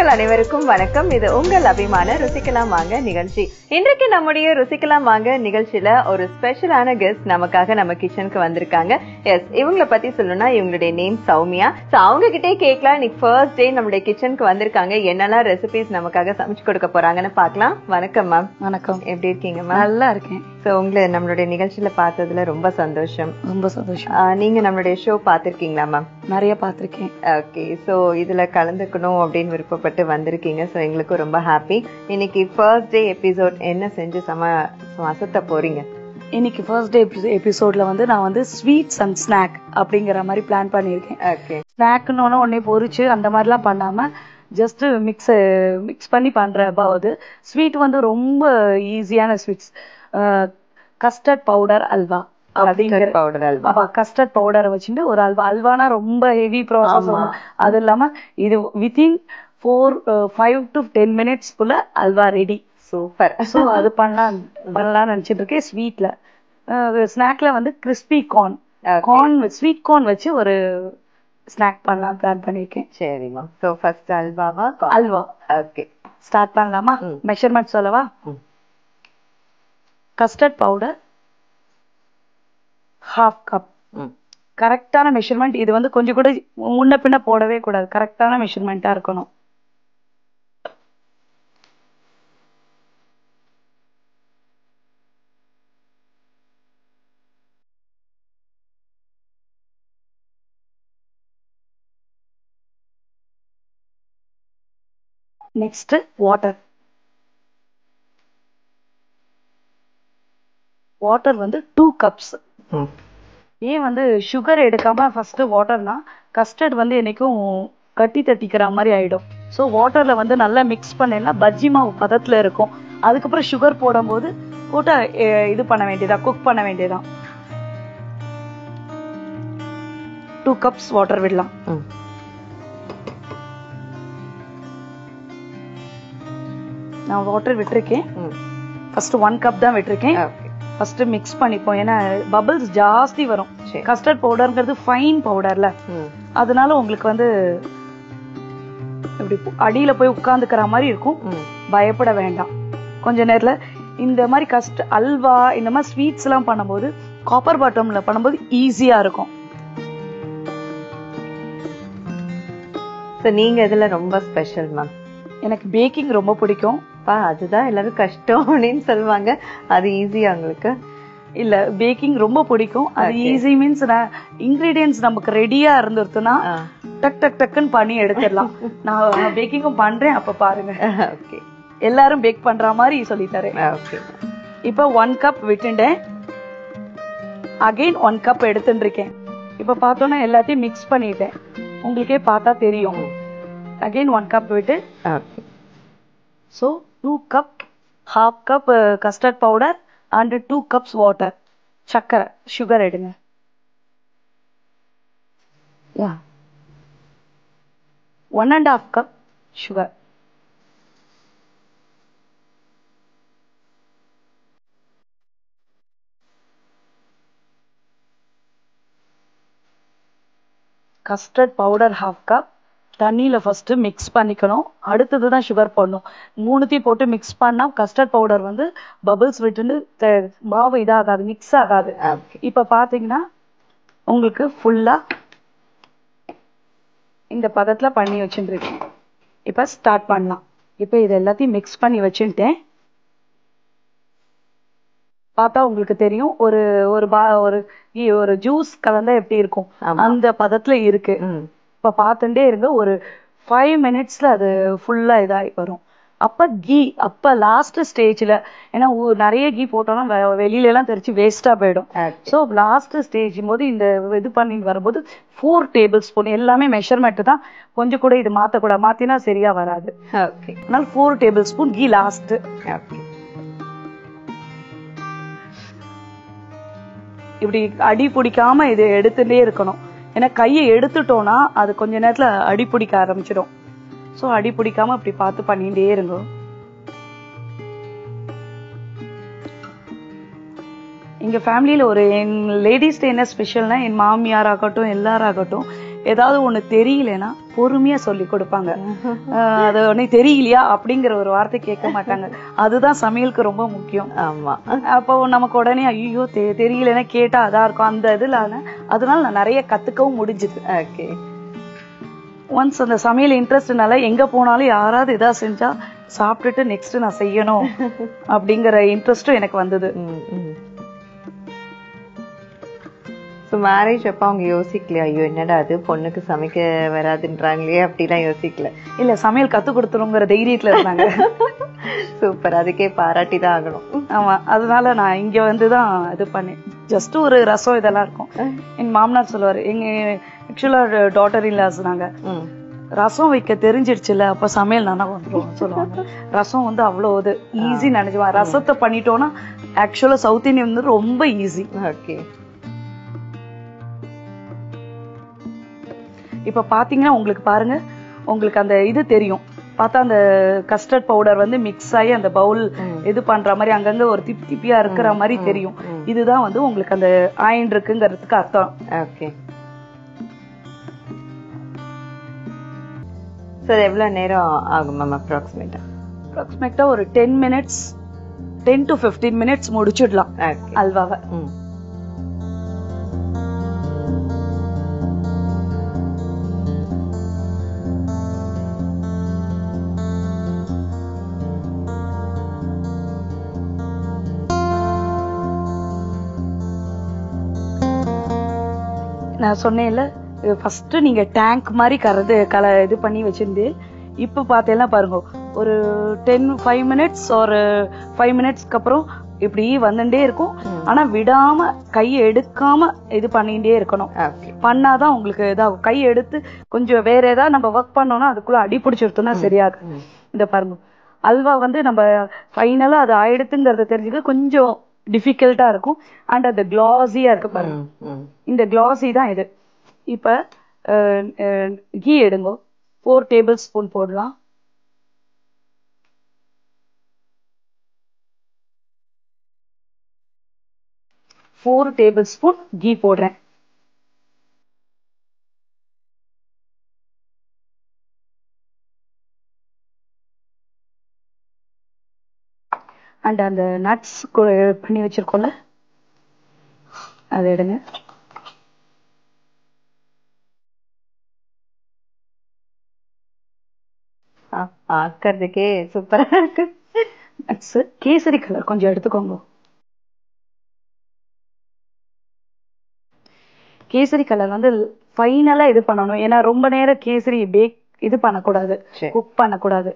நேயர்கள் அனைவருக்கும் வணக்கம் இது உங்கள் அபிமான ருசிக்கலாம் வாங்க நிகழ்ச்சி இன்றைக்கு நம்முடைய ருசிக்கலாம் வாங்க நிகழ்ச்சியில ஒரு ஸ்பெஷலான கெஸ்ட் நமக்காக நம்ம கிச்சனுக்கு வந்திருக்காங்க எஸ் இவங்கள பத்தி சொல்லணும்னா இவங்களுடைய நேம் சௌமியா சோ அவங்க கிட்டே கேட்கலாம் இன்னைக்கு ஃபர்ஸ்ட் டே நம்மளுடைய கிச்சனுக்கு வந்திருக்காங்க என்னெல்லாம் ரெசிபிஸ் நமக்காக சமைச்சு கொடுக்க போறாங்கன்னு பார்க்கலாம் வணக்கம் மேம் வணக்கம் எப்படி இருக்கீங்க மேம் நல்லா இருக்கேன் சோ உங்களை நம்மளுடைய நிகழ்ச்சியில பார்த்ததுல ரொம்ப சந்தோஷம் ரொம்ப சந்தோஷம் ஆஹ் நீங்க நம்மளுடைய ஷோ பார்த்திருக்கீங்களா மேம் நிறைய பார்த்திருக்கேன் ஓகே சோ இதுல கலந்துக்கணும் அப்படின்னு விருப்பப்பட்டு வந்திருக்கீங்க சோ எங்களுக்கும் ரொம்ப ஹாப்பி இன்னைக்கு ஃபர்ஸ்ட் டே எபிசோட் என்ன செஞ்சு சம அசத்த போறீங்க இன்னைக்கு ஃபர்ஸ்ட் டே எபிசோட்ல வந்து நான் வந்து ஸ்வீட்ஸ் அண்ட் ஸ்நாக் அப்படிங்கிற மாதிரி பிளான் பண்ணியிருக்கேன் ஓகே ஸ்நாக்னு உடனே பொரிச்சு அந்த மாதிரிலாம் பண்ணாம ஜஸ்ட் மிக்ஸ் மிக்ஸ் பண்ணி பண்ற அது ஸ்வீட் வந்து ரொம்ப ஈஸியான ஸ்வீட்ஸ் கஸ்டர்ட் பவுடர் அல்வா அப்படிங்கிற பவுடர் அல்வா ஆமா கஸ்டர்ட் பவுடரை வச்சுட்டு ஒரு அல்வா அல்வானா ரொம்ப ஹெவி ப்ராசஸ் ஆமா. அது இல்லாம இது within four five to ten மினிட்ஸ்க்குள்ள அல்வா ரெடி சூப்பர் ஸோ அது பண்ணலாம் பண்ணலாம்னு நினைச்சிட்டு இருக்கேன் ஸ்வீட்ல ஸ்நாக்ல வந்து crispy corn corn sweet corn வச்சு ஒரு ஸ்நாக் பண்ணலாம் பிளான் பண்ணியிருக்கேன் சரிம்மா சோ ஃபர்ஸ்ட் அல்வாவா அல்வா ஓகே ஸ்டார்ட் பண்ணலாமா ம். மெஷர்மெண்ட் சொல்லவா ம். கஸ்டர்ட் பவுடர் ஹாஃப் கப் கரெக்டான மெஷர்மெண்ட் இது வந்து கொஞ்சம் கூட முன்ன பின்ன போடவே கூடாது கரெக்டான மெஷர்மெண்ட்டா இருக்கணும் நெக்ஸ்ட் வாட்டர் வாட்டர் வந்து டூ கப்ஸ் ஏன் வந்து சுகர் எடுக்காம ஃபர்ஸ்ட் வாட்டர்னா கஸ்டர்ட் வந்து என்னைக்கும் கட்டி தட்டிக்கிற மாதிரி ஆயிடும் ஸோ வாட்டர்ல வந்து நல்லா மிக்ஸ் பண்ணேன்னா பஜ்ஜி மாவு பதத்துல இருக்கும் அதுக்கப்புறம் சுகர் போடும்போது போட்டா அஹ், இது பண்ண வேண்டியதா குக் பண்ண வேண்டியதா டூ கப்ஸ் வாட்டர் விடலாம் நான் வாட்டர் விட்டிருக்கேன் ஃபர்ஸ்ட் ஒன் கப் தான் விட்டிருக்கேன் ஓகே ஃபர்ஸ்ட் மிக்ஸ் பண்ணிப்போம் ஏன்னா பபிள்ஸ் ஜாஸ்தி வரும் சரி. கஸ்டர்ட் பவுடர்ங்கிறது ஃபைன் பவுடர்ல அதனால உங்களுக்கு வந்து இப்படி அடியில போய் உட்கார்ந்துக்கிற மாதிரி இருக்கும் பயப்பட வேண்டாம் கொஞ்ச நேரத்துல இந்த மாதிரி கஸ்ட் அல்வா இந்த மாதிரி ஸ்வீட்ஸ் எல்லாம் பண்ணும்போது காப்பர் பாட்டம்ல பண்ணும்போது ஈஸியா இருக்கும் சோ நீங்க இதுல ரொம்ப ஸ்பெஷல் மேம் எனக்கு பேக்கிங் ரொம்ப பிடிக்கும் பா அதுதான் எல்லாரும் கஷ்டம் அப்படின்னு சொல்லுவாங்க அது ஈஸியா உங்களுக்கு இல்ல பேக்கிங் ரொம்ப பிடிக்கும் அது Okay. ஈஸி மீன்ஸ் இன்கிரீடியன்ஸ் நமக்கு ரெடியா இருந்துருச்சுன்னா ஆ. டக் டக் டக்குன்னு பண்ணி எடுத்துடலாம் நான் பேக்கிங்கும் பண்றேன் அப்ப பாருங்க ஓகே எல்லாரும் பேக் பண்ற மாதிரி சொல்லி தரேன் ஓகே இப்ப ஒன் கப் விட்டுட்டேன் அகைன் ஒன் கப் எடுத்துட்டு இருக்கேன் இப்ப பார்த்தோன்னா எல்லாத்தையும் மிக்ஸ் பண்ணிட்டேன் உங்களுக்கே பார்த்தா தெரியும் அகைன் ஒன் கப் விட்டு okay so two cup half cup custard powder and two cups water சர்க்கரை சுகர் எடுங்க one and half cup sugar custard powder half cup தண்ணியில ஃபர்ஸ்ட் மிக்ஸ் பண்ணிக்கணும் அடுத்தது தான் சுகர் போடணும் மூணுத்தையும் போட்டு மிக்ஸ் பண்ணா கஸ்டர்ட் பவுடர் வந்து பபிள்ஸ் விட்டுன்னு த- மாவு இதாகாது மிக்ஸ் ஆகாது ஓகே இப்ப பாத்தீங்கன்னா உங்களுக்கு ஃபுல்லா இந்த பதத்துல பண்ணி வச்சுருக்கேன் இப்ப ஸ்டார்ட் பண்ணலாம் இப்ப இது எல்லாத்தையும் மிக்ஸ் பண்ணி வச்சுட்டேன் பார்த்தா உங்களுக்கு தெரியும் ஒரு ஒரு பா ஒரு இ- ஒரு ஜூஸ் கலந்தா எப்படி இருக்கும் ஆமா. அந்த பதத்துல இருக்கு ம் இப்ப பார்த்துட்டே இருங்க ஒரு ஃபைவ் மினிட்ஸ்ல அது ஃபுல்லா இதாகி வரும் அப்ப கீ அப்ப லாஸ்ட் ஸ்டேஜ்ல ஏன்னா ஒ- நிறைய கீ போட்டோம்னா வெ- வெளியில எல்லாம் தெரிச்சு வேஸ்டா போயிடும் ஓகே ஸோ லாஸ்ட் ஸ்டேஜ் போது இந்த இது பண்ணி வரும்போது ஃபோர் டேபிள் ஸ்பூன் எல்லாமே மெஷர்மெண்ட் தான் கொஞ்சம் கூட இது மாத்தக்கூடாது மாத்தினா சரியா வராது ஓகே அதனால four tablespoon ghee last okay இப்படி அடி பிடிக்காம இது எடுத்துட்டே இருக்கணும் ஏன்னா கையை எடுத்துட்டோம்னா அது கொஞ்ச நேரத்துல அடி பிடிக்க ஆரம்பிச்சிடும் ஸோ அடி பிடிக்காம இப்படி பார்த்து பண்ணிட்டே இருங்க எங்க ஃபேமிலியில ஒரு என் லேடிஸ்ட என்ன ஸ்பெஷல்னா என் மாமியார் ஆகட்டும் எல்லாராகட்டும் ஏதாவது ஒண்ணு தெரியலனா பொறுமையா சொல்லி கொடுப்பாங்க ஆஹ் அது உனக்கு தெரியலையா அப்படிங்கிற ஒரு வார்த்தை கேட்க மாட்டாங்க அதுதான் சமையலுக்கு ரொம்ப முக்கியம் ஆமா அப்போ நமக்கு உடனே ஐயோ தெரியலன்னா கேட்டா அதா இருக்கும் அந்த இதுல அதனால நான் நிறைய கத்துக்கவும் முடிஞ்சுது ஓகே ஒன்ஸ் அந்த சமையல் இன்ட்ரெஸ்ட்னால எங்க போனாலும் யாராவது இதா செஞ்சா சாப்பிட்டுட்டு நெக்ஸ்ட் நான் செய்யணும் அப்படிங்கிற இன்ட்ரெஸ்டும் எனக்கு வந்தது ஸோ மேரேஜ் அப்ப அவங்க யோசிக்கலையா ஐயோ என்னடா அது பொண்ணுக்கு சமைக்க வராதுன்றாங்களே அப்படிலாம் யோசிக்கல இல்ல சமையல் கத்து கொடுத்துருங்கிற தைரியத்துல இருந்தாங்க சூப்பர் அதுக்கே பாராட்டி தான் ஆகணும் ஆமா அதனால நான் இங்க வந்துதான் இது பண்ணேன் ஜஸ்ட் ஒரு ரசம் இதெல்லாம் இருக்கும் என் மாமனார் சொல்லுவாரு எங்க ஆக்சுவலா டாட்டர் இல்லாஸ் நாங்க ம். ரசம் வைக்க தெரிஞ்சிடுச்சுல அப்ப சமையல் நானா வந்துரும் சொல்லுவாங்க ரசம் வந்து அவ்வளவு இது ஈஸி நினைச்சுவான் ரசத்தை பண்ணிட்டோம்னா ஆக்சுவலா சவுத் இந்தியன் வந்து ரொம்ப ஈஸி ஓகே இப்ப பாத்தீங்கன்னா உங்களுக்கு பாருங்க உங்களுக்கு அந்த இது தெரியும் பார்த்தா அந்த கஸ்டர்ட் பவுடர் வந்து மிக்ஸ் ஆகி அந்த பவுல் இது பண்ற மாதிரி அங்கங்க ஒரு திப்பி திப்பியா இருக்கிற மாதிரி தெரியும் இதுதான் வந்து உங்களுக்கு அந்த ஆயின் இருக்குங்கிறதுக்கு அர்த்தம் ஓகே சார் எவ்வளவு நேரம் ஆகும் மேம் அப்ராக்சிமேட்டா அப்ராக்சிமேட்டா ஒரு ten minutes ten to fifteen minutes முடிச்சிடலாம் ஓகே அல்வாவை ம் நான் சொன்னேன்ல ஃபர்ஸ்ட் நீங்க டேங்க் மாதிரி கறது கல இது பண்ணி வச்சிருந்து இப்ப பார்த்தேன்னா பாருங்க ஒரு டென் ஃபைவ் மினிட்ஸ் ஒரு ஃபைவ் மினிட்ஸ்க்கு அப்புறம் இப்படி வந்துட்டே இருக்கும் ஆனா விடாம கையை எடுக்காம இது பண்ணிட்டே இருக்கணும் ஓகே பண்ணாதான் உங்களுக்கு இதாகும் கை எடுத்து கொஞ்சம் வேற ஏதாவது நம்ம ஒர்க் பண்ணோம்னா அதுக்குள்ள அடி பிடிச்சிருத்தோம்னா சரியாது இந்த பாருங்க அல்வா வந்து நம்ம ஃபைனலா அது ஆயிடுத்துங்கிறத தெரிஞ்சுக்க கொஞ்சம் டிஃபிகல்ட்டா இருக்கும் அண்ட் அது கிளாஸியா இருக்கு பாருங்க ம் இந்த கிளாஸி தான் இது இப்ப கீ எடுங்க ஃபோர் டேபிள் ஸ்பூன் போடலாம் ஃபோர் டேபிள் ஸ்பூன் கீ போடுறேன் அண்ட் அந்த நட்ஸ் பண்ணி வச்சிருக்கோம்ல அதை எடுங்க ஆ, பார்க்கறதுக்கே சூப்பரா இருக்கு நட்ஸ் கேசரி கலர் கொஞ்சம் எடுத்துக்கோங்க கேசரி கலர் வந்து ஃபைனலா இது பண்ணணும் ஏன்னா ரொம்ப நேரம் கேசரி பேக் இது பண்ணக்கூடாது சரி. குக் பண்ணக்கூடாது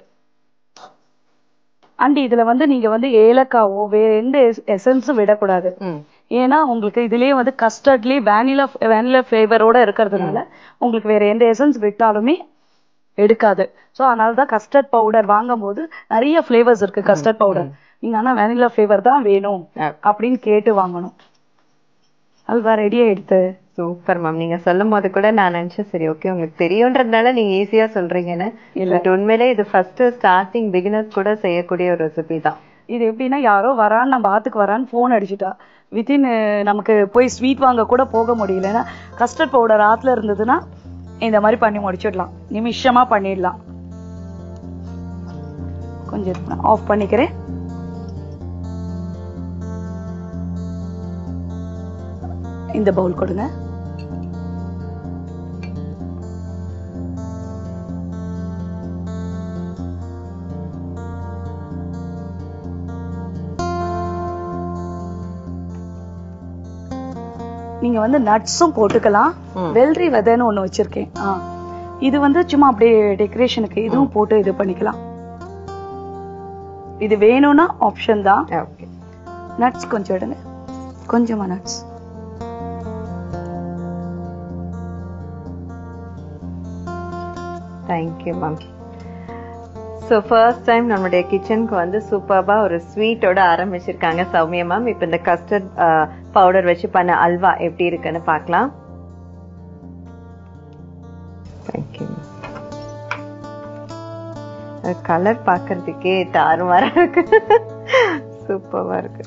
அண்ட் இதுல வந்து நீங்க வந்து ஏலக்காவோ வேற எந்த எசன்ஸும் விடக்கூடாது ம் ஏன்னா உங்களுக்கு இதுலயே வந்து கஸ்டர்ட்லயே வேனிலா வேனிலா ஃபிளேவரோட இருக்கிறதுனால உங்களுக்கு வேற எந்த எசன்ஸ் விட்டாலுமே எடுக்காது ஸோ அதனால தான் கஸ்டர்ட் பவுடர் வாங்கும்போது நிறைய ஃபிளேவர்ஸ் இருக்கு கஸ்டர்ட் பவுடர் நீங்க ஆனா வேனிலா ஃபிளேவர் தான் வேணும் ஆ. அப்படின்னு கேட்டு வாங்கணும் அல்வா ரெடி ஆயிடுத்து சூப்பர் மேம் நீங்க சொல்லும் போது கூட நான் நினைச்சேன் சரி ஓகே உங்களுக்கு தெரியுன்றதுனால நீங்க ஈஸியா சொல்றீங்கன்னு இல்ல. பட் உண்மையிலே இது ஃபர்ஸ்ட் ஸ்டார்டிங் பிகினர்ஸ் கூட செய்யக்கூடிய ஒரு ரெசிபி தான் இது எப்படின்னா யாரோ வரான்னு நம்ம ஆத்துக்கு வரான்னு ஃபோன் அடிச்சுட்டா வித்தின் நமக்கு போய் ஸ்வீட் வாங்க கூட போக முடியல ஏன்னா கஸ்டர்ட் பவுடர் ஆத்துல இருந்ததுன்னா இந்த மாதிரி பண்ணி முடிச்சிடலாம் நிமிஷமா பண்ணிடலாம் கொஞ்சம் ஆஃப் பண்ணிக்கிறேன் இந்த பவுல் கொடுங்க நீங்க வந்து நட்ஸும் போட்டுக்கலாம் ம். வெள்ளரி விதைன்னு ஒண்ணு வச்சிருக்கேன் ஆ. இது வந்து சும்மா அப்படியே டெக்கரேஷனுக்கு இதுவும் போட்டு இது பண்ணிக்கலாம் இது வேணும்னா ஆப்ஷன் தான் ஓகே நட்ஸ் கொஞ்சம் எடுங்க கொஞ்சமா nuts thank you ma'am so first time நம்மளுடைய கிச்சனுக்கு வந்து சூப்பர்பா ஒரு ஸ்வீட்டோட ஆரம்பிச்சிருக்காங்க சௌமியா மேம் இப்போ இந்த கஸ்டர்ட் பவுடர் வச்சு பண்ண அல்வா எப்படி இருக்குன்னு பார்க்கலாம் தேங்க்யூ கலர் பார்க்கறதுக்கே தாறுமாறா இருக்கு சூப்பர்வா இருக்கு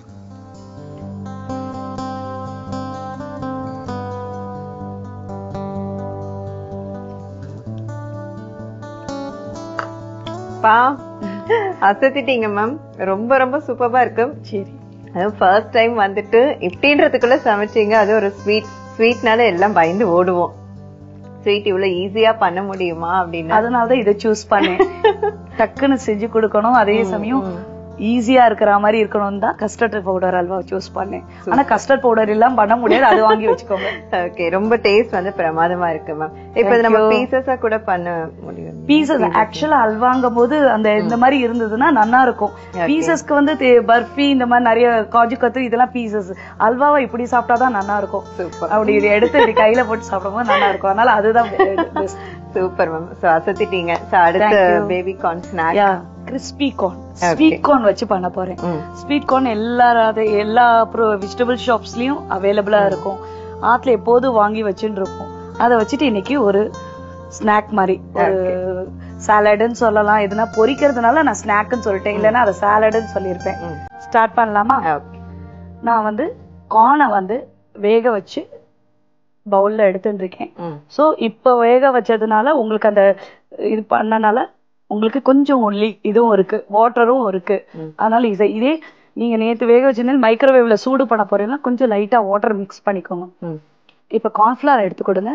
அப்பா அசத்திட்டீங்க மேம் ரொம்ப ரொம்ப சூப்பரா இருக்கு சரி அதுவும் ஃபர்ஸ்ட் டைம் வந்துட்டு இப்படின்றதுக்குள்ள சமைச்சீங்க அது ஒரு ஸ்வீட் ஸ்வீட்னால எல்லாம் பயந்து ஓடுவோம் ஸ்வீட் இவ்வளவு ஈஸியா பண்ண முடியுமா அப்படின்னு அதனாலதான் இதை சூஸ் பண்ணேன் டக்குன்னு செஞ்சு கொடுக்கணும் அதே சமயம் ஈஸியா இருக்கிற மாதிரி இருக்கணும் தான் கஸ்டர்ட் பவுடர் அல்வா சூஸ் பண்ணேன் ஆனா கஸ்டர்ட் பவுடர் எல்லாம் பண்ண முடியாது அது வாங்கி வச்சுக்கோங்க ஓகே ரொம்ப டேஸ்ட் வந்து பிரமாதமா இருக்கு மேம் இப்ப இது நம்ம பீசஸா கூட பண்ண முடியும் பீசஸ் ஆக்சுவலா அல்வாங்கும் போது அந்த இந்த மாதிரி இருந்ததுன்னா நல்லா இருக்கும் பீசஸ்க்கு வந்து தே- பர்ஃபி இந்த மாதிரி நிறைய காஜு கத்து இதெல்லாம் பீசஸ் அல்வாவை இப்படி சாப்பிட்டாதான் நல்லா இருக்கும் சூப்பர் அப்படி இதை எடுத்து இப்படி கையில போட்டு சாப்பிடும்போது நல்லா இருக்கும் அதனால அதுதான் best. சூப்பர் மேம் சோ அசத்திட்டீங்க சோ அடுத்த பேபி கார்ன் ஸ்நாக் யா கிறிஸ்பி கார்ன் ஸ்வீட் கார்ன் வச்சு பண்ண போறேன் ம். ஸ்வீட் கார்ன் எல்லா அது- எல்லா வெஜிடபிள் ஷாப்ஸ்லயும் அவைலபிளா இருக்கும் ஆத்துல எப்போதும் வாங்கி வச்சுட்டு இருப்போம் அதை வச்சுட்டு இன்னைக்கு ஒரு ஸ்நாக் மாதிரி ஒரு சாலடுன்னு சொல்லலாம் எதுனா பொரிக்கிறதுனால நான் ஸ்நாக்னு சொல்லிட்டேன் இல்லைன்னா அதை சாலடுன்னு சொல்லியிருப்பேன் ம். ஸ்டார்ட் பண்ணலாமா ஓகே நான் வந்து கார்னை வந்து வேக வச்சு பவுல்ல எடுத்துட்டு இருக்கேன் ம் சோ இப்ப வேக வச்சதுனால உங்களுக்கு அந்த இது பண்ணனால உங்களுக்கு கொஞ்சம் ஒல்லி இதுவும் இருக்கு வாட்டரும் இருக்கு ம். அதனால இதை இதே நீங்க நேத்து வேக வச்சிருந்தா மைக்ரோவேவ்ல சூடு பண்ண போறீங்கன்னா கொஞ்சம் லைட்டா வாட்டர் மிக்ஸ் பண்ணிக்கோங்க ம் இப்ப கார்ன்ஃபிளவர் எடுத்து கொடுங்க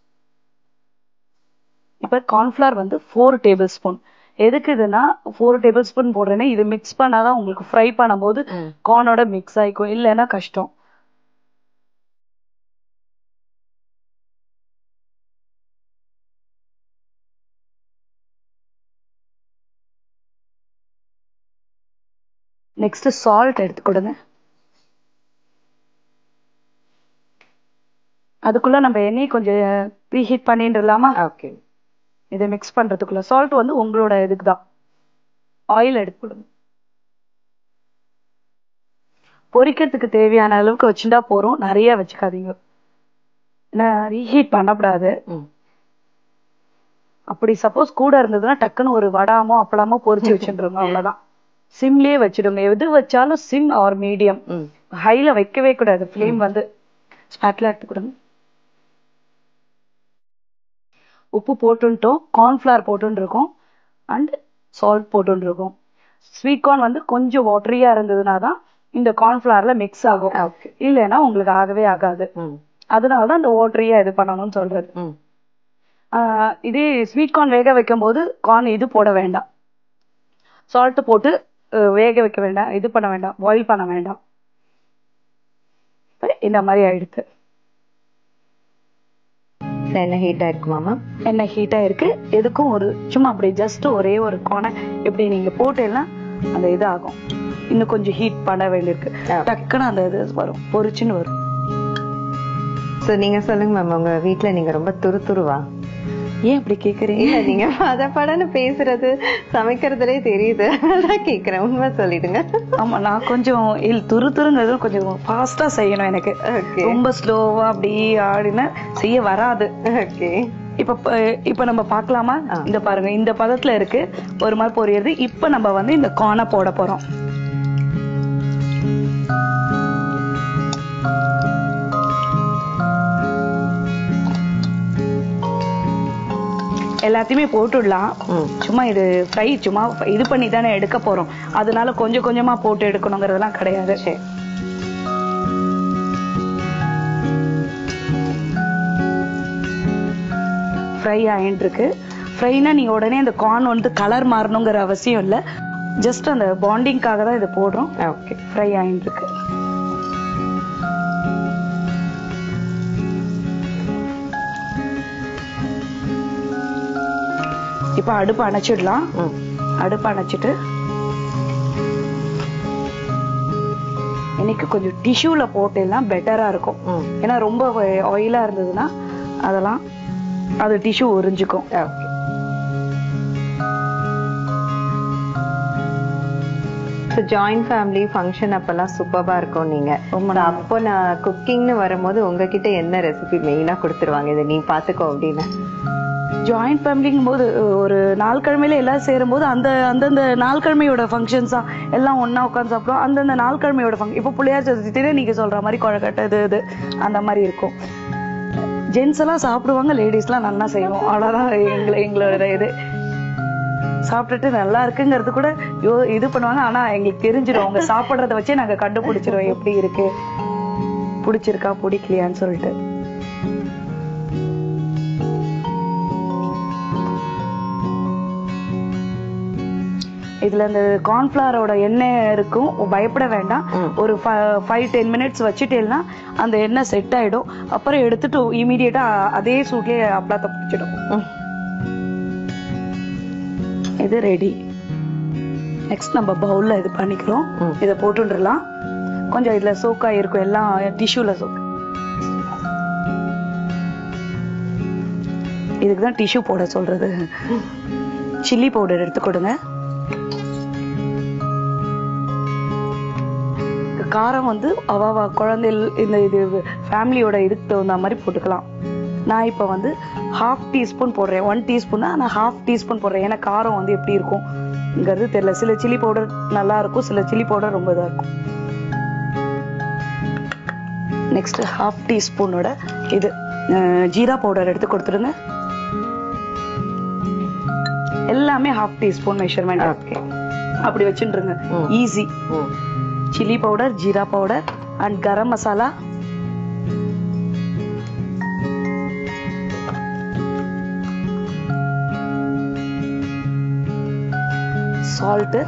இப்ப கார்ன்ஃபிளவர் வந்து ஃபோர் டேபிள் ஸ்பூன் எதுக்கு இதுன்னா ஃபோர் டேபிள் ஸ்பூன் போடுறேன்னா இது மிக்ஸ் பண்ணாதான் உங்களுக்கு ஃப்ரை பண்ணும்போது ம் கார்னோட மிக்ஸ் ஆயிக்கும் இல்லைன்னா கஷ்டம் நெக்ஸ்ட் சால்ட் எடுத்து கொடுங்க அதுக்குள்ள நம்ம எண்ணெய் கொஞ்சம் ப்ரீஹீட் பண்ணிடலாமா ஓகே இதை மிக்ஸ் பண்றதுக்குள்ள சால்ட் வந்து உங்களோட இதுக்கு தான் ஆயில் எடுத்து கொடுங்க பொரிக்கிறதுக்கு தேவையான அளவுக்கு வச்சுட்டா போறோம் நிறைய வச்சுக்காதீங்க ஏன்னா ரீஹீட் பண்ணக்கூடாது ம் அப்படி சப்போஸ் கூட இருந்ததுன்னா டக்குன்னு ஒரு வடாமோ அப்பளமோ பொரிச்சு வச்சுருங்க அவ்வளவுதான் சிம்லயே வச்சிடுங்க எது வச்சாலும் சிம் ஆர் மீடியம் ம் ஹைல வைக்கவே கூடாது ஃப்ளேம் வந்து ஸ்பாட்ல எடுத்து கொடுங்க உப்பு போட்டுட்டோம் கார்ன்ஃபிளவர் போட்டுன்னு இருக்கோம் அண்ட் சால்ட் போட்டுன்னு இருக்கோம் ஸ்வீட் கார்ன் வந்து கொஞ்சம் வாட்டரியா இருந்ததுனா தான் இந்த கார்ன்ஃபிளவர்ல மிக்ஸ் ஆகும் ஓகே இல்லைன்னா உங்களுக்கு ஆகவே ஆகாது ம் அதனால தான் இந்த வாட்டரியா இது பண்ணணும்னு சொல்றது ம் ஆஹ் இதே ஸ்வீட் கார்ன் வேக வைக்கும் போது கார்ன் இது போட வேண்டாம் சால்ட் போட்டு அஹ் வேக வைக்க வேண்டாம் இது பண்ண வேண்டாம் பாயில் பண்ண வேண்டாம் இப்ப இந்த மாதிரி ஆயிடுது என்ன ஹீட்டா இருக்குமா மேம் எண்ணெய் ஹீட்டா இருக்கு எதுக்கும் ஒரு சும்மா அப்படி ஜஸ்ட் ஒரே ஒரு கோணை இப்படி நீங்க போட்டேன்னா அந்த இது ஆகும் இன்னும் கொஞ்சம் ஹீட் பண்ண வேண்டியிருக்கு ஆ. டக்குன்னு அந்த இது வரும் பொரிச்சுன்னு வரும் சோ நீங்க சொல்லுங்க மேம் உங்க வீட்ல நீங்க ரொம்ப துரு துருவா ஏன் இப்படி கேக்குறீங்க இல்ல நீங்க பத படன்னு பேசுறது சமைக்கிறதுலே தெரியுது அதான் கேக்குறேன் உண்மை சொல்லிடுங்க ஆமா நான் கொஞ்சம் இல் துரு துருங்கிறது கொஞ்சம் ஃபாஸ்டா செய்யணும் எனக்கு ஓகே ரொம்ப ஸ்லோவா அப்படி ஆடினா செய்ய வராது ஓகே இப்ப ப- இப்ப நம்ம பார்க்கலாமா இந்த பாருங்க இந்த பதத்துல இருக்கு ஒரு மாதிரி பொரியறது இப்ப நம்ம வந்து இந்த கார்னை போட போறோம் எல்லாத்தையுமே போட்டுடலாம் ம் சும்மா இது ஃப்ரை சும்மா இது பண்ணி தானே எடுக்க போறோம் அதனால கொஞ்சம் கொஞ்சமா போட்டு எடுக்கணுங்கிறதெல்லாம் கிடையாது சரி ஃப்ரை ஆயிட்டு இருக்கு ஃப்ரைனா நீங்க உடனே அந்த கார்ன் வந்து கலர் மாறணுங்கிற அவசியம் இல்ல ஜஸ்ட் அந்த பாண்டிங்காக தான் இதை போடுறோம் ஓகே ஃப்ரை ஆயிட்டு இருக்கு இப்ப அடுப்பு அணைச்சிடலாம் ம் அடுப்பு அணைச்சிட்டு இன்னைக்கு கொஞ்சம் டிஷ்யூல போட்டேன்னா பெட்டரா இருக்கும் ம் ஏன்னா ரொம்ப ஆயிலா இருந்ததுன்னா அதெல்லாம் அது டிஷ்யூ உறிஞ்சுக்கும் okay so joint family function அப்பெல்லாம் சூப்பரா இருக்கும் நீங்க ரொம்ப So, அப்போ நான் குக்கிங்னு வரும்போது உங்ககிட்ட என்ன ரெசிபி மெயினா கொடுத்துருவாங்க இதை நீ பாத்துக்கோ அப்படின்னு ஜாயிண்ட் ஃபேமிலிங்கும் போது ஒரு நாள் கிழமையில எல்லாம் சேரும் போது அந்த அந்தந்த நாள் கிழமையோட ஃபங்க்ஷன்ஸ் தான் எல்லாம் ஒண்ணா உட்காந்து சாப்பிடுவோம் அந்தந்த நாள் கிழமையோட ஃபங்க்ஷன் இப்போ புள்ளியார் சதுர்த்தியில நீங்க சொல்ற மாதிரி குழக்கட்டை இது இது அந்த மாதிரி இருக்கும் ஜென்ஸ் எல்லாம் சாப்பிடுவாங்க லேடிஸ் எல்லாம் நல்லா செய்வோம் அவ்வளவுதான் எங்களை எங்களோட இது சாப்பிட்டுட்டு நல்லா இருக்குங்கிறது கூட யோ இது பண்ணுவாங்க ஆனா எங்களுக்கு தெரிஞ்சிடும் அவங்க சாப்பிடுறத வச்சே நாங்க கண்டுபிடிச்சிருவோம் எப்படி இருக்கு பிடிச்சிருக்கா பிடிக்கலையான்னு சொல்லிட்டு இதுல இந்த கார்ன்ஃபிளவரோட எண்ணெய் இருக்கும் பயப்பட வேண்டாம் ம். ஒரு ஃபைவ் டென் மினிட்ஸ் வச்சுட்டேன்னா அந்த எண்ணெய் செட் ஆயிடும் அப்புறம் எடுத்துட்டு இமீடியட்டா அதே சூட்லயே அப்பளத்தை பிடிச்சிடும் ம். இது ரெடி நெக்ஸ்ட் நம்ம பவுல்ல இது பண்ணிக்கிறோம் ம். இதை போட்டுடலாம் கொஞ்சம் இதுல சோக்கா இருக்கும் எல்லாம் டிஷ்யூல சோக் இதுக்கு தான் டிஷ்யூ போட சொல்றது சில்லி பவுடர் எடுத்து கொடுங்க காரம் வந்து அவாவா குழந்தைகள் இந்த இது ஃபேமிலியோட இதுக்கு தகுந்த மாதிரி போட்டுக்கலாம் நான் இப்போ வந்து ஹாஃப் டீஸ்பூன் போடுறேன் ஒன் டீஸ்பூன் நான் ஹாஃப் டீஸ்பூன் போடுறேன் ஏன்னா காரம் வந்து எப்படி இருக்கும்ங்கிறது தெரியல சில சில்லி பவுடர் நல்லா இருக்கும் சில சில்லி பவுடர் ரொம்ப இதா இருக்கும் நெக்ஸ்ட் ஹாஃப் டீஸ்பூனோட இது அஹ், ஜீரா பவுடர் எடுத்து கொடுத்துருங்க எல்லாமே ஹாஃப் டீஸ்பூன் மெஷர்மெண்ட் ஓகே அப்படி வச்சுருங்க ம். ஈஸி ம் chilli powder jeera powder and garam masala salt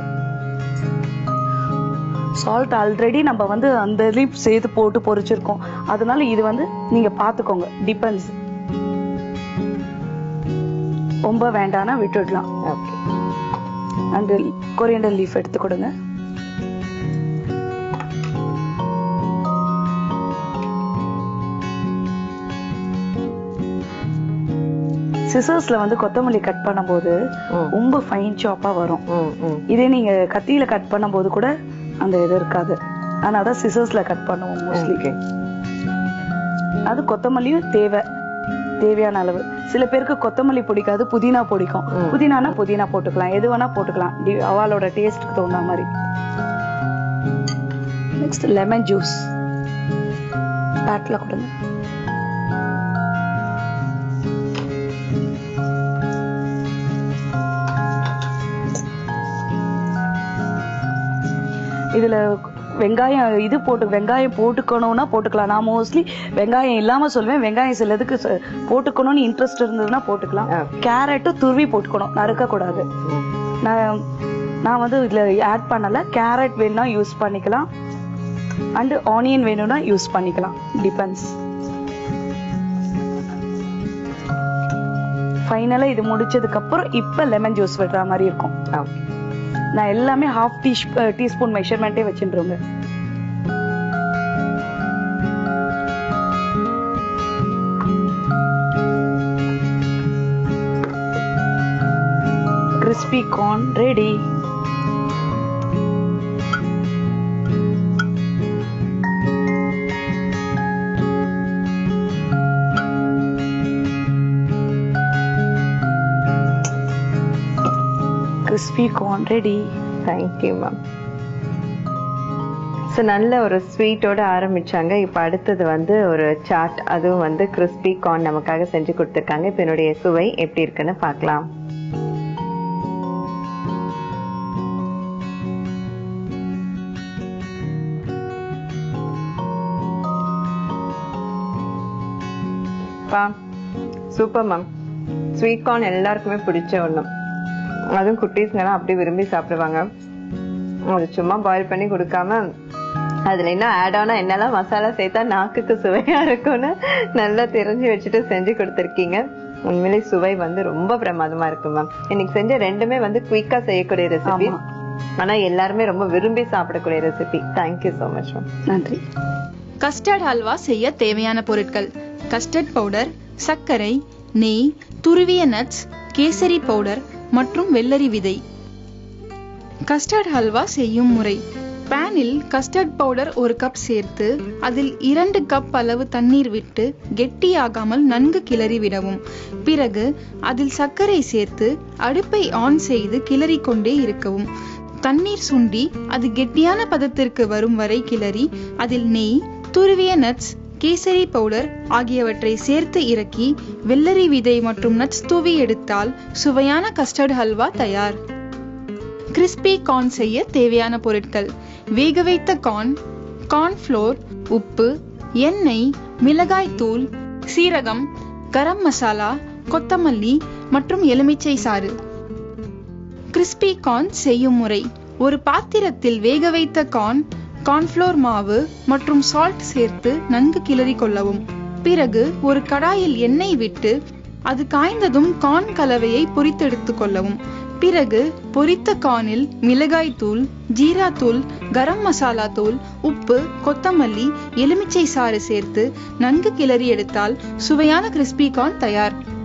salt already நம்ம வந்து அந்த இதுலயும் சேர்த்து போட்டு பொரிச்சிருக்கோம் அதனால இது வந்து நீங்க பாத்துக்கோங்க டிபெண்ட்ஸ் ரொம்ப வேண்டாம்னா விட்டுடலாம் ஓகே அண்ட் கொரியண்டர் லீஃப் எடுத்து கொடுங்க சிசர்ஸ்ல வந்து கொத்தமல்லி கட் பண்ணும்போது ம். ரொம்ப ஃபைன் சாப்பா வரும் ம் ம் இதே நீங்க கத்தியில கட் பண்ணும்போது கூட அந்த இது இருக்காது அதனால தான் சிசர்ஸ்ல கட் பண்ணுவோம் மோஸ்ட்லி ஓகே அது கொத்தமல்லியும் தேவை தேவையான அளவு சில பேருக்கு கொத்தமல்லி பிடிக்காது புதினா பிடிக்கும் ம். புதினானா புதினா போட்டுக்கலாம் எது வேணா போட்டுக்கலாம் டி- அவளோட டேஸ்ட்க்கு தகுந்த மாதிரி நெக்ஸ்ட் லெமன் ஜூஸ் பேட்ல கொடுங்க இதுல வெங்காயம் இது போட்டு வெங்காயம் போட்டுக்கணும்னா போட்டுக்கலாம் நான் மோஸ்ட்லி வெங்காயம் இல்லாம சொல்லுவேன் வெங்காயம் சிலதுக்கு ச- போட்டுக்கணும்னு இன்ட்ரெஸ்ட் இருந்ததுன்னா போட்டுக்கலாம் Okay. கேரட்டும் துருவி போட்டுக்கணும் நறுக்க கூடாது ம் நான் நான் வந்து இதுல ஆட் பண்ணல கேரட் வேணும்னா யூஸ் பண்ணிக்கலாம் அண்ட் ஆனியன் வேணும்னா யூஸ் பண்ணிக்கலாம் டிபெண்ட்ஸ் ஃபைனலா இது முடிச்சதுக்கு அப்புறம் இப்ப லெமன் ஜூஸ் விடுற மாதிரி இருக்கும் ஓகே நான் எல்லாமே ஹாஃப் டீ டீஸ்பூன் மெஷர்மெண்ட்டே வச்சுருங்க crispy corn ready crispy corn ready thank you ma'am so நல்ல ஒரு ஸ்வீட்டோட ஆரம்பிச்சாங்க இப்போ அடுத்தது வந்து ஒரு சாட் அதுவும் வந்து கிறிஸ்பி கார்ன் நமக்காக செஞ்சு கொடுத்துருக்காங்க இப்போ என்னுடைய சுவை எப்படி இருக்குன்னு பார்க்கலாம் பா சூப்பர் மேம் ஸ்வீட் கார்ன் எல்லாருக்குமே பிடிச்ச ஒன்று அதுவும் குட்டீஸ்ங்கெல்லாம் அப்படி விரும்பி சாப்பிடுவாங்க அது சும்மா பாயில் பண்ணி கொடுக்காம அதுல என்ன ஆட் ஆனா என்னெல்லாம் மசாலா சேர்த்தா நாக்குக்கு சுவையா இருக்கும்னு நல்லா தெரிஞ்சு வச்சுட்டு செஞ்சு கொடுத்துருக்கீங்க உண்மையிலே சுவை வந்து ரொம்ப பிரமாதமா இருக்கு மேம் இன்னைக்கு செஞ்ச ரெண்டுமே வந்து குயிக்கா செய்யக்கூடிய ரெசிபி ஆமா. ஆனா எல்லாருமே ரொம்ப விரும்பி சாப்பிடக்கூடிய recipe thank you so much ma'am நன்றி கஸ்டர்ட் ஹல்வா செய்ய தேவையான பொருட்கள் கஸ்டர்ட் பவுடர் சர்க்கரை நெய் துருவிய நட்ஸ் கேசரி பவுடர் மற்றும் வெள்ளரி விதை கஸ்டர்ட் ஹல்வா செய்யும் முறை பேனில் கஸ்டர்ட் பவுடர் ஒரு கப் சேர்த்து அதில் இரண்டு கப் அளவு தண்ணீர் விட்டு கெட்டியாகாமல் நன்கு கிளறி விடவும் பிறகு அதில் சர்க்கரை சேர்த்து அடுப்பை ஆன் செய்து கிளறி கொண்டே இருக்கவும் தண்ணீர் சுண்டி அது கெட்டியான பதத்திற்கு வரும் வரை கிளறி அதில் நெய் துருவிய நட்ஸ் கேசரி பவுடர் ஆகியவற்றை சேர்த்து இறக்கி வெள்ளரி விதை மற்றும் நட்ஸ் தூவி எடுத்தால் சுவையான கஸ்டர்ட் ஹல்வா தயார் கிறிஸ்பி கார்ன் செய்ய தேவையான பொருட்கள் வேக வைத்த கார்ன் கார்ன் ஃப்ளோர் உப்பு எண்ணெய் மிளகாய் தூள் சீரகம் கரம் மசாலா கொத்தமல்லி மற்றும் எலுமிச்சை சாறு கிறிஸ்பி கார்ன் செய்யும் முறை ஒரு பாத்திரத்தில் வேக வைத்த கார்ன் கார்ன்ஃப்ளோர் மாவு மற்றும் சால்ட் சேர்த்து நன்கு கிளறி கொள்ளவும் பிறகு ஒரு கடாயில் எண்ணெய் விட்டு அது காய்ந்ததும் கார்ன் கலவையை பொரித்தெடுத்துக் கொள்ளவும் பிறகு பொரித்த கார்னில் மிளகாய் தூள் ஜீரா தூள் கரம் மசாலா தூள் உப்பு கொத்தமல்லி எலுமிச்சை சாறு சேர்த்து நன்கு கிளறி எடுத்தால் சுவையான கிறிஸ்பி கார்ன் தயார்